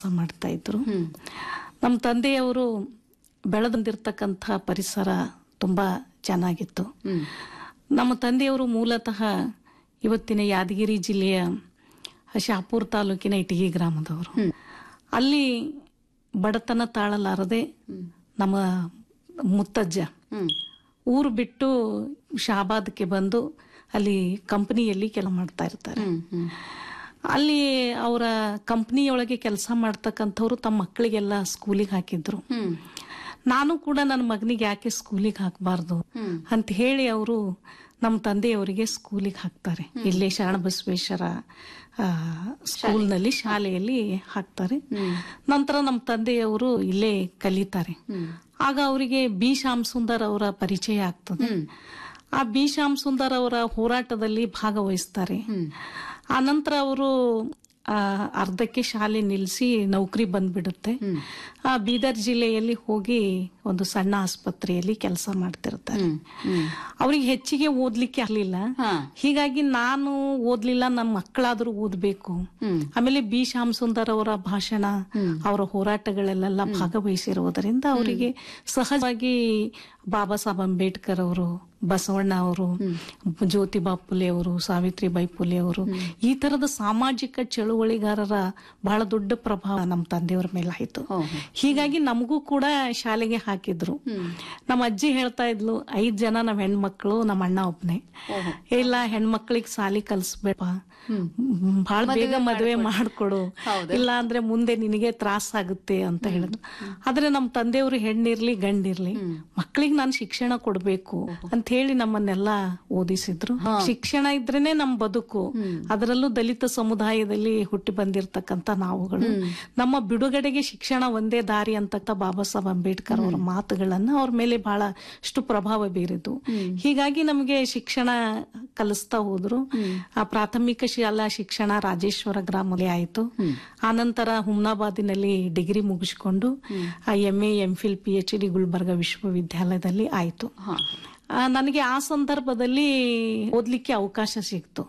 ಮಾಡ್ತಾ ಇದ್ರು ನಮ್ಮ ತಂದೆಯವರು ಬೆಳೆದಂದಿರ್ತಕ್ಕಂಥ ಪರಿಸರ ತುಂಬಾ ಚೆನ್ನಾಗಿತ್ತು ನಮ್ಮ ತಂದೆಯವರು ಮೂಲತಃ ಇವತ್ತಿನ ಯಾದಗಿರಿ ಜಿಲ್ಲೆಯ ಶಾಪುರ್ ತಾಲೂಕಿನ ಇಟಗಿ ಗ್ರಾಮದವರು ಅಲ್ಲಿ ಬಡತನ ತಾಳಲಾರದೆ ನಮ್ಮ ಮುತ್ತಜ್ಜ ಊರು ಬಿಟ್ಟು ಶಾಬಾದ್ಗೆ ಬಂದು ಅಲ್ಲಿ ಕಂಪನಿಯಲ್ಲಿ ಕೆಲಸ ಮಾಡ್ತಾ ಇರ್ತಾರೆ ಅಲ್ಲಿ ಅವರ ಕಂಪ್ನಿಯೊಳಗೆ ಕೆಲಸ ಮಾಡ್ತಕ್ಕಂಥವ್ರು ತಮ್ಮ ಮಕ್ಕಳಿಗೆಲ್ಲ ಸ್ಕೂಲಿಗೆ ಹಾಕಿದ್ರು ನಾನು ಕೂಡ ನನ್ನ ಮಗನಿಗೆ ಯಾಕೆ ಸ್ಕೂಲಿಗೆ ಹಾಕಬಾರ್ದು ಅಂತ ಹೇಳಿ ಅವರು ನಮ್ಮ ತಂದೆಯವರಿಗೆ ಸ್ಕೂಲಿಗೆ ಹಾಕ್ತಾರೆ ಇಲ್ಲೇ ಶರಣ ಬಸವೇಶ್ವರ ಆ, ಸ್ಕೂಲ್ನಲ್ಲಿ ಶಾಲೆಯಲ್ಲಿ ಹಾಕ್ತಾರೆ ನಂತರ ನಮ್ಮ ತಂದೆಯವರು ಇಲ್ಲೇ ಕಲಿತಾರೆ ಆಗ ಅವರಿಗೆ ಬಿ ಶ್ಯಾಮ್ ಸುಂದರ್ ಅವರ ಪರಿಚಯ ಆಗ್ತದೆ ಆ ಬಿ ಶ್ಯಾಮ್ ಸುಂದರ್ ಅವರ ಹೋರಾಟದಲ್ಲಿ ಭಾಗವಹಿಸ್ತಾರೆ ಆ ನಂತರ ಅವರು ಆ, ಅರ್ಧಕ್ಕೆ ಶಾಲೆ ನಿಲ್ಲಿಸಿ ನೌಕರಿ ಬಂದ್ಬಿಡುತ್ತೆ ಆ ಬೀದರ್ ಜಿಲ್ಲೆಯಲ್ಲಿ ಹೋಗಿ ಒಂದು ಸಣ್ಣ ಆಸ್ಪತ್ರೆಯಲ್ಲಿ ಕೆಲಸ ಮಾಡ್ತಿರ್ತಾರೆ ಅವ್ರಿಗೆ ಹೆಚ್ಚಿಗೆ ಓದ್ಲಿಕ್ಕೆ ಆಗ್ಲಿಲ್ಲ ಹೀಗಾಗಿ ನಾನು ಓದ್ಲಿಲ್ಲ ನಮ್ಮ ಮಕ್ಕಳಾದ್ರೂ ಓದ್ಬೇಕು ಆಮೇಲೆ ಬಿ ಶ್ಯಾಮ್ ಸುಂದರ್ ಅವರ ಭಾಷಣ ಅವರ ಹೋರಾಟಗಳಲ್ಲೆಲ್ಲ ಭಾಗವಹಿಸಿರುವುದರಿಂದ ಅವರಿಗೆ ಸಹಜವಾಗಿ ಬಾಬಾ ಸಾಹೇಬ್ ಅಂಬೇಡ್ಕರ್ ಅವರು ಬಸವಣ್ಣ ಅವರು ಜ್ಯೋತಿಬಾ ಫುಲೆ ಅವರು ಸಾವಿತ್ರಿಬಾಯಿ ಫುಲೆ ಅವರು ಈ ತರದ ಸಾಮಾಜಿಕ ಚಳುವಳಿಗಾರರ ಬಹಳ ದೊಡ್ಡ ಪ್ರಭಾವ ನಮ್ಮ ತಂದೆಯವರ ಮೇಲೆ ಆಯ್ತು ಹೀಗಾಗಿ ನಮಗೂ ಕೂಡ ಶಾಲೆಗೆ ಹಾಕಿದ್ರು ನಮ್ಮ ಅಜ್ಜಿ ಹೇಳ್ತಾ ಇದ್ಲು ಐದ್ ಜನ ನಾವ್ ಹೆಣ್ಮಕ್ಳು ನಮ್ಮ ಅಣ್ಣ ಒಬ್ನೇ ಇಲ್ಲ ಹೆಣ್ಮಕ್ಳಿಗೆ ಸಾಲಿ ಕಲ್ಸ್ಬೇಡ ಬಹಳ ಬೇಗ ಮದುವೆ ಮಾಡ್ಕೊಡು ಇಲ್ಲ ಅಂದ್ರೆ ಮುಂದೆ ನಿನಗೆ ತ್ರಾಸ ಆಗುತ್ತೆ ಅಂತ ಹೇಳಿದ್ರು ಆದ್ರೆ ನಮ್ಮ ತಂದೆಯವರು ಹೆಣ್ಣಿರ್ಲಿ ಗಂಡಿರ್ಲಿ ಮಕ್ಕಳಿಗೆ ನಾನು ಶಿಕ್ಷಣ ಕೊಡ್ಬೇಕು ಅಂತ ಹೇಳಿ ನಮ್ಮನ್ನೆಲ್ಲ ಓದಿಸಿದ್ರು ಶಿಕ್ಷಣ ಇದ್ರೇನೆ ನಮ್ ಬದುಕು ಅದರಲ್ಲೂ ದಲಿತ ಸಮುದಾಯದಲ್ಲಿ ಹುಟ್ಟಿ ಬಂದಿರತಕ್ಕಂತ ನಾವುಗಳು ನಮ್ಮ ಬಿಡುಗಡೆಗೆ ಶಿಕ್ಷಣ ಒಂದೇ ದಾರಿ ಅಂತ ಬಾಬಾ ಸಾಹೇಬ್ ಅಂಬೇಡ್ಕರ್ ಅವರ ಮಾತುಗಳನ್ನ ಅವ್ರ ಮೇಲೆ ಬಹಳಷ್ಟು ಪ್ರಭಾವ ಬೀರಿತು ಹೀಗಾಗಿ ನಮಗೆ ಶಿಕ್ಷಣ ಕಲಿಸ್ತಾ ಹೋದ್ರು ಆ ಪ್ರಾಥಮಿಕ ಶಾಲಾ ಶಿಕ್ಷಣ ರಾಜೇಶ್ವರ ಗ್ರಾಮದಲ್ಲಿ ಆಯ್ತು ಆನಂತರ ಹುಮ್ನಾಬಾದಿನಲ್ಲಿ ಡಿಗ್ರಿ ಮುಗಿಸ್ಕೊಂಡು M A M Phil P H D Gulbarga ವಿಶ್ವವಿದ್ಯಾಲಯದಲ್ಲಿ ಆಯ್ತು ಆ, ನನಗೆ ಆ ಸಂದರ್ಭದಲ್ಲಿ ಓದ್ಲಿಕ್ಕೆ ಅವಕಾಶ ಸಿಕ್ತು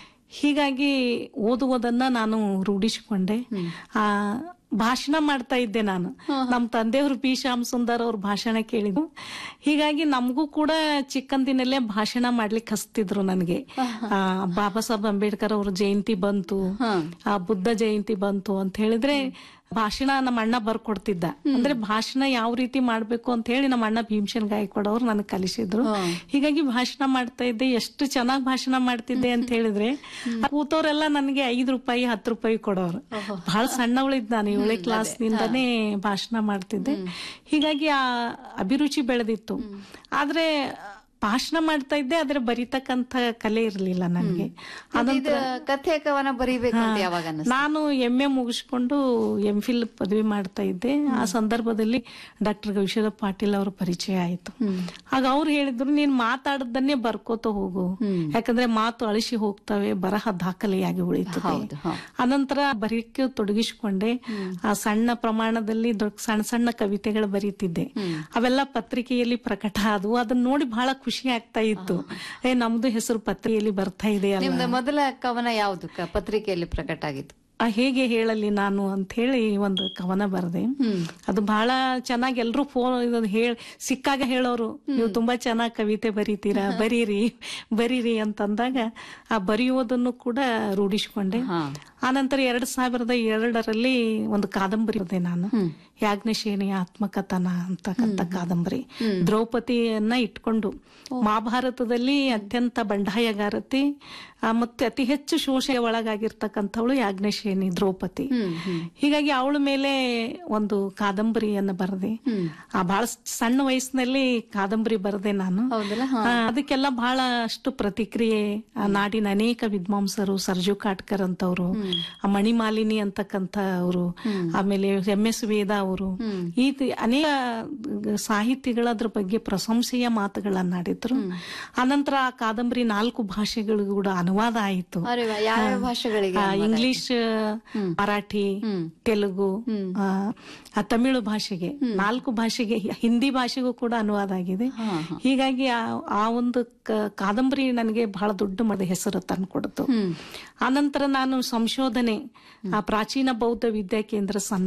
ಹೀಗಾಗಿ ಓದುವುದನ್ನ ನಾನು ರೂಢಿಸಿಕೊಂಡೆ ಆ ಭಾಷಣ ಮಾಡ್ತಾ ಇದ್ದೆ ನಾನು ನಮ್ಮ ತಂದೆಯವರು ಪಿ ಶ್ಯಾಮ್ ಸುಂದರ್ ಅವ್ರ ಭಾಷಣ ಕೇಳಿದ್ರು ಹೀಗಾಗಿ ನಮಗೂ ಕೂಡ ಚಿಕ್ಕಂದಿನಲ್ಲೇ ಭಾಷಣ ಮಾಡ್ಲಿಕ್ಕೆ ಹಸ್ತಿದ್ರು ನನಗೆ ಆ, ಬಾಬಾ ಸಾಹೇಬ್ ಅಂಬೇಡ್ಕರ್ ಅವ್ರ ಜಯಂತಿ ಬಂತು ಆ ಬುದ್ಧ ಜಯಂತಿ ಬಂತು ಅಂತ ಹೇಳಿದ್ರೆ ಭಾಷಣ ನಮ್ಮ ಅಣ್ಣ ಬರ್ಕೊಡ್ತಿದ್ದ ಅಂದ್ರೆ ಭಾಷಣ ಯಾವ ರೀತಿ ಮಾಡ್ಬೇಕು ಅಂತ ಹೇಳಿ ನಮ್ಮ ಅಣ್ಣ ಭೀಮಸೇನ್ ಗಾಯಕವಾಡ್ ಅವ್ರು ನನಗೆ ಕಲಿಸಿದ್ರು ಹೀಗಾಗಿ ಭಾಷಣ ಮಾಡ್ತಾ ಇದ್ದೆ ಎಷ್ಟು ಚೆನ್ನಾಗಿ ಭಾಷಣ ಮಾಡ್ತಿದ್ದೆ ಅಂತ ಹೇಳಿದ್ರೆ ಆ ಕೂತವ್ರೆಲ್ಲ ನನಗೆ ಐದು ರೂಪಾಯಿ ಹತ್ತು ರೂಪಾಯಿ ಕೊಡೋರು ಬಹಳ ಸಣ್ಣವಳಿದ್ದ ನಾನು ಏಳನೇ ಕ್ಲಾಸ್ ನಿಂದಾನೇ ಭಾಷಣ ಮಾಡ್ತಿದ್ದೆ ಹೀಗಾಗಿ ಆ ಅಭಿರುಚಿ ಬೆಳೆದಿತ್ತು ಆದ್ರೆ ಭಾಷಣ ಮಾಡ್ತಾ ಇದ್ದೆ ಆದ್ರೆ ಬರಿತಕ್ಕಂತ ಕಲೆ ಇರ್ಲಿಲ್ಲ ನನಗೆ ಇದು ಕಥೆ ಕವನ ಬರೀಬೇಕು ಅಂತ ಯಾವಾಗ ಅನ್ನಿಸ್ತು? ನಾನು ಎಂ ಎ ಮುಗಿಸ್ಕೊಂಡು ಎಂ ಫಿಲ್ ಪದವಿ ಮಾಡ್ತಾ ಇದ್ದೆ ಆ ಸಂದರ್ಭದಲ್ಲಿ ಡಾಕ್ಟರ್ ಗವಿಶ್ವರ ಪಾಟೀಲ್ ಅವರ ಪರಿಚಯ ಆಯ್ತು ಆಗ ಅವ್ರು ಹೇಳಿದ್ರು ನೀನ್ ಮಾತಾಡದನ್ನೇ ಬರ್ಕೋತ ಹೋಗು ಯಾಕಂದ್ರೆ ಮಾತು ಅಳಿಸಿ ಹೋಗ್ತವೆ ಬರಹ ದಾಖಲೆಯಾಗಿ ಉಳಿತದೆ ಅನಂತರ ಬರೀಕ್ಕೆ ತೊಡಗಿಸಿಕೊಂಡೆ ಆ ಸಣ್ಣ ಪ್ರಮಾಣದಲ್ಲಿ ದೊಡ್ಡ ಸಣ್ಣ ಸಣ್ಣ ಕವಿತೆಗಳು ಬರೀತಿದ್ದೆ ಅವೆಲ್ಲ ಪತ್ರಿಕೆಯಲ್ಲಿ ಪ್ರಕಟ ಆದವು ಅದನ್ನ ನೋಡಿ ಬಹಳ ಖುಷಿ ಆಗ್ತಾ ಇತ್ತು ಏ ನಮ್ದು ಹೆಸರು ಪತ್ರಿಕೆಯಲ್ಲಿ ಬರ್ತಾ ಇದೆ ಅಲ್ಲ ನಿಮ್ದು ಮೊದಲ ಕವನ ಯಾವುದು ಕ- ಪತ್ರಿಕೆಯಲ್ಲಿ ಪ್ರಕಟ ಆಗಿತ್ತು ಆ ಹೇಗೆ ಹೇಳಲಿ ನಾನು ಅಂತ ಹೇಳಿ ಒಂದು ಕವನ ಬರೆದೆ ಅದು ಬಹಳ ಚೆನ್ನಾಗಿ ಎಲ್ರು ಫೋನ್ ಇದನ್ನ ಹೇಳ ಸಿಕ್ಕಾಗ ಹೇಳೋರು ನೀವು ತುಂಬಾ ಚೆನ್ನಾಗಿ ಕವಿತೆ ಬರೀತೀರಾ ಬರೀರಿ ಬರೀರಿ ಅಂತಂದಾಗ ಆ ಬರೆಯುವುದನ್ನು ಕೂಡ ರೂಢಿಸಿಕೊಂಡೆ ಆನಂತರ ಎರಡ್ ಸಾವಿರದ ಎರಡರಲ್ಲಿ ಒಂದು ಕಾದಂಬರಿ ಬರೆದೆ ನಾನು ಯಾಜ್ಞಶೇನಿಯ ಆತ್ಮಕಥನ ಅಂತಕ್ಕಂಥ ಕಾದಂಬರಿ ದ್ರೌಪದಿಯನ್ನ ಇಟ್ಕೊಂಡು ಮಹಾಭಾರತದಲ್ಲಿ ಅತ್ಯಂತ ಬಂಡಾಯಗಾರತಿ ಆ, ಮತ್ತೆ ಅತಿ ಹೆಚ್ಚು ಶೋಷೆಯ ಒಳಗಾಗಿರ್ತಕ್ಕಂಥವಳು ಯಾಜ್ಞಶೇನಿ ದ್ರೌಪದಿ ಹೀಗಾಗಿ ಅವಳ ಮೇಲೆ ಒಂದು ಕಾದಂಬರಿಯನ್ನ ಬರೆದೆ ಆ ಬಹಳ ಸಣ್ಣ ವಯಸ್ಸಿನಲ್ಲಿ ಕಾದಂಬರಿ ಬರೆದೆ ನಾನು ಹೌದಲ್ಲ ಆ, ಅದಕ್ಕೆಲ್ಲ ಬಹಳ ಅಷ್ಟು ಪ್ರತಿಕ್ರಿಯೆ ಆ ನಾಡಿನ ಅನೇಕ ವಿದ್ವಾಂಸರು ಸರ್ಜು ಕಾಟ್ಕರ್ ಅಂತವ್ರು ಆ ಮಣಿಮಾಲಿನಿ ಅಂತಕ್ಕಂಥ ಅವರು ಆಮೇಲೆ ಎಂ ಎಸ್ ವೇದ ಅವರು ಈ ತಿ- ಅನೇಕ ಸಾಹಿತಿಗಳ ಅದ್ರ ಬಗ್ಗೆ ಪ್ರಶಂಸೆಯ ಮಾತುಗಳನ್ನಾಡಿದ್ರು ಆನಂತರ ಆ ಕಾದಂಬರಿ ನಾಲ್ಕು ಭಾಷೆಗಳಿಗೂ ಕೂಡ ಅನುವಾದ ಆಯಿತು ಅರೆ ವಾ, ಯಾವ್ಯಾವ ಭಾಷೆಗಳಿಗೆ ಆ, ಇಂಗ್ಲಿಷ್ ಮರಾಠಿ ತೆಲುಗು ಆ, ಆ, ತಮಿಳು ಭಾಷೆಗೆ ನಾಲ್ಕು ಭಾಷೆಗೆ ಹಿಂದಿ ಭಾಷೆಗೂ ಕೂಡ ಅನುವಾದ ಆಗಿದೆ ಹೀಗಾಗಿ ಆ- ಆ ಒಂದು ಕ- ಕಾದಂಬರಿ ನನಗೆ ಬಹಳ ದೊಡ್ಡ ಮದ ಹೆಸರು ತಂದ್ಕೊಡ್ತು ಆನಂತರ ನಾನು ಸಂಶೋಧನೆ ಸಂಶೋಧನೆ ಆ ಪ್ರಾಚೀನ ಬೌದ್ಧ ವಿದ್ಯಾ ಕೇಂದ್ರ ಸಣ್ಣ